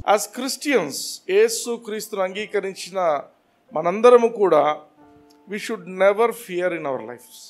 As Christians యేసు క్రీస్తును అంగీకరించిన మనందరము కూడా we should never fear in our lives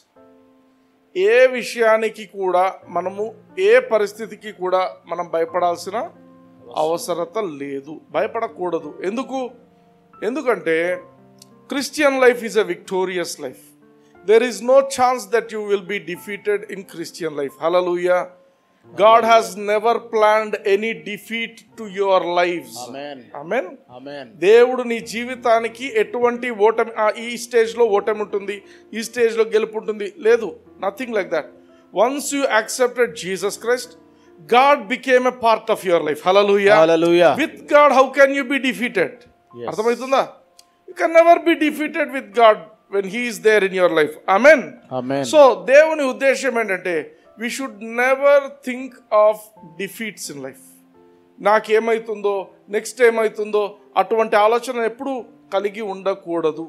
ఏ విషయానికి కూడా మనము ఏ పరిస్థితికి కూడా మనం భయపడాల్సిన అవసరత లేదు భయపడకూడదు ఎందుకు ఎందుకంటే Christian life is a victorious life there is no chance that you will be defeated in Christian life hallelujah God has never planned any defeat to your life amen amen amen దేవుడు నీ జీవితానికి ఎటువంటి ఓటమి ఆ, ఈ స్టేజ్లో ఓటమి ఉంటుంది ఈ స్టేజ్లో గెలుపు ఉంటుంది లేదు nothing like that once you accepted Jesus Christ God became a part of your life hallelujah hallelujah with God how can you be defeated Yes. అర్థమవుతుందా you can never be defeated with God when he's there in your life amen amen so దేవుని ఉద్దేశం ఏంటంటే we should never think of defeats in life నాకేమవుతుందో next ఏమవుతుందో అటువంటి ఆలోచన ఎప్పుడు కలిగి ఉండకూడదు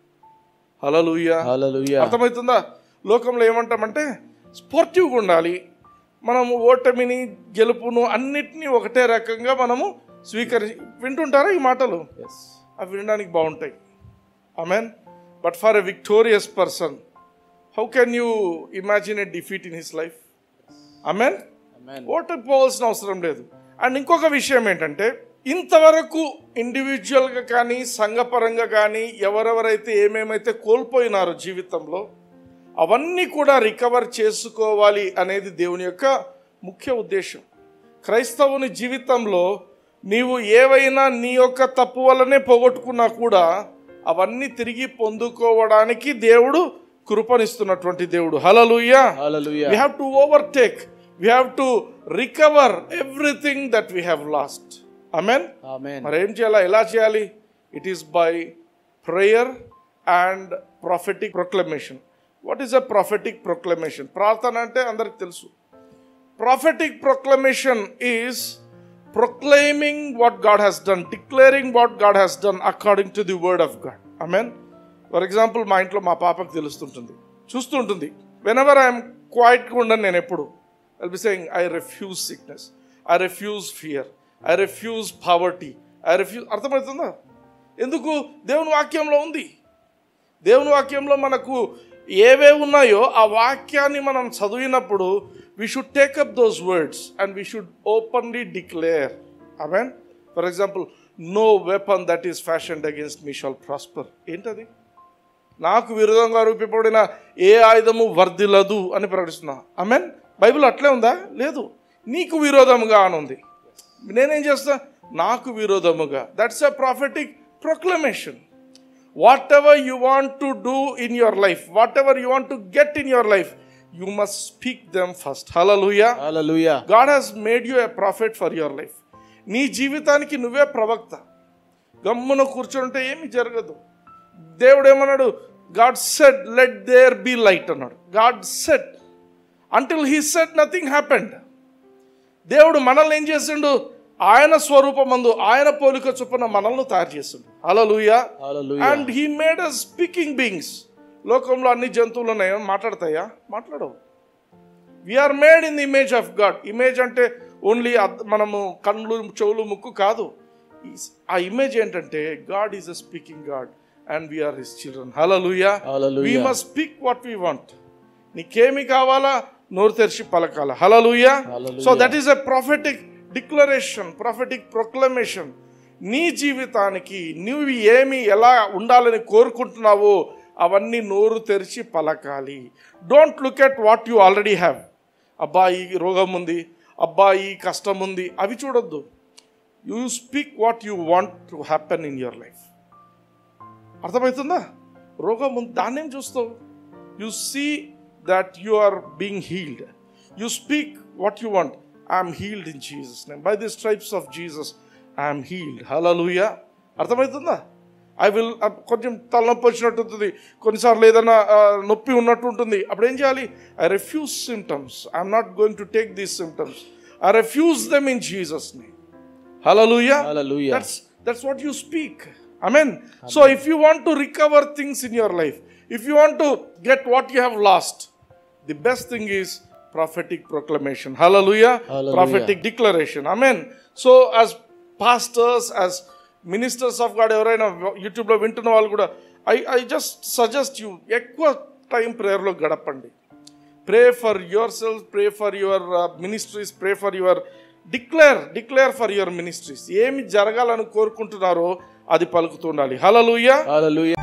హలలుయ హల్లెలూయా అర్థమవుతుందా లోకంలో ఏమంటామంటే స్పోర్టివ్గా ఉండాలి మనము ఓటమిని గెలుపును అన్నిటినీ ఒకటే రకంగా మనము స్వీకరి వింటుంటారా ఈ మాటలు yes అవి వినడానికి బాగుంటాయి amen but for a victorious person how can you imagine a defeat in his life amen amen ఓటపోవాల్సిన అవసరం లేదు అండ్ ఇంకొక విషయం ఏంటంటే ఇంతవరకు ఇండివిజువల్గా కానీ సంఘపరంగా కానీ ఎవరెవరైతే ఏమేమైతే కోల్పోయినారో జీవితంలో అవన్నీ కూడా రికవర్ చేసుకోవాలి అనేది దేవుని యొక్క ముఖ్య ఉద్దేశం క్రైస్తవుని జీవితంలో నీవు ఏవైనా నీ యొక్క తప్పు వల్లనే పోగొట్టుకున్నా కూడా అవన్నీ తిరిగి పొందుకోవడానికి దేవుడు కృపనిస్తున్నటువంటి దేవుడు hallelujah hallelujah we have to overtake we have to recover everything that we have lost amen amen మరి ఏం చేయాలా ఎలా చేయాలి it is by prayer and prophetic proclamation what is a prophetic proclamation ప్రార్థన అంటే అందరికి తెలుసు prophetic proclamation is proclaiming what God has done declaring what God has done according to the word of God I for example మా ఇంట్లో మా పాపకు తెలుస్తుంటుంది చూస్తుంటుంది వెన్ ఎవర్ ఐఎమ్ క్వైట్గా ఉండను నేను ఎప్పుడు I'll be saying I refuse sickness I refuse fear I refuse poverty I refuse అర్థమవుతుందా ఎందుకు దేవుని వాక్యంలో ఉంది దేవుని వాక్యంలో మనకు ఏవే ఉన్నాయో ఆ వాక్యాన్ని మనం చదివినప్పుడు we should take up those words and we should openly declare amen for example no weapon that is fashioned against me shall prosper ఏంటది నాకు విరోధంగా రూపబడిన ఏ ఆయుధము వర్ధిల్లదు అని ప్రకటిస్తున్నా అమెన్ బైబిల్ అట్లే ఉందా లేదు నీకు విరోధముగా అని ఉంది నేనేం చేస్తా నాకు విరోధముగా that's a prophetic proclamation whatever you want to do in your life whatever you want to get in your life you must speak them first hallelujah hallelujah God has made you a prophet for your life నీ జీవితానికి నువ్వే ప్రవక్త గమ్మున కూర్చుంటే ఏమి జరగదు దేవుడు ఏమన్నాడు God said let there be light అన్నాడు God said until he said nothing happened దేవుడు మనల్ని ఏం చేసిండు ఆయన స్వరూపమందు ఆయన పోలిక చొప్పున మనల్ని తయారు చేసిండు హలలుయా హల్లెలూయా and he made a speaking beings లోకంలో అన్ని జంతువులు ఉన్నాయో మాట్లాడతాయా మాట్లాడవు we are made in the image of God image అంటే ఓన్లీ మనము కళ్ళు చెవులు ముక్కు కాదు ఈ- ఆ ఇమేజ్ ఏంటంటే God is a speaking God and we are his children hallelujah Hallelujah. We must speak what we want నీకేమి కావాలా నోరు తెరిచి పలకాల హలలుయా Hallelujah. So that is a prophetic declaration prophetic proclamation నీ జీవితానికి నువ్వు ఏమి ఎలా ఉండాలని కోరుకుంటున్నావో అవన్నీ నోరు తెరిచి పలకాలి don't look at what you already have అబ్బా ఈ రోగం ఉంది అబ్బా ఈ కష్టం ఉంది అవి చూడొద్దు you speak what you want to happen in your life అర్థమవుతుందా రోగం ఉంది దాన్నేం చూస్తావు you see that you are being healed you speak what you want I'm healed in Jesus name by the stripes of Jesus I'm healed hallelujah అర్థమవుతుందా I will కొంచెం తలనొప్పి వచ్చినట్టు ఉంటుంది కొన్నిసార్లు ఏదైనా ఆ, నొప్పి ఉన్నట్టు ఉంటుంది అప్పుడు ఏం చేయాలి I refuse symptoms I'm not going to take these symptoms I refuse them in Jesus name hallelujah Hallelujah. That's that's what you speak. Amen. So if you want to recover things in your life, if you want to get what you have lost, the best thing is prophetic proclamation. Hallelujah. Hallelujah. Prophetic declaration. Amen. So as pastors as ministers of God ఎవరైనా యూట్యూబ్లో వింటున్న వాళ్ళు కూడా I I just suggest you ఎక్కువ time ప్రేయర్లో గడపండి pray for yourself pray for your ministries pray for your declare declare for your ministries ఏమి జరగాలని కోరుకుంటున్నారో అది పలుకుతుండాలి హలలుయ Hallelujah.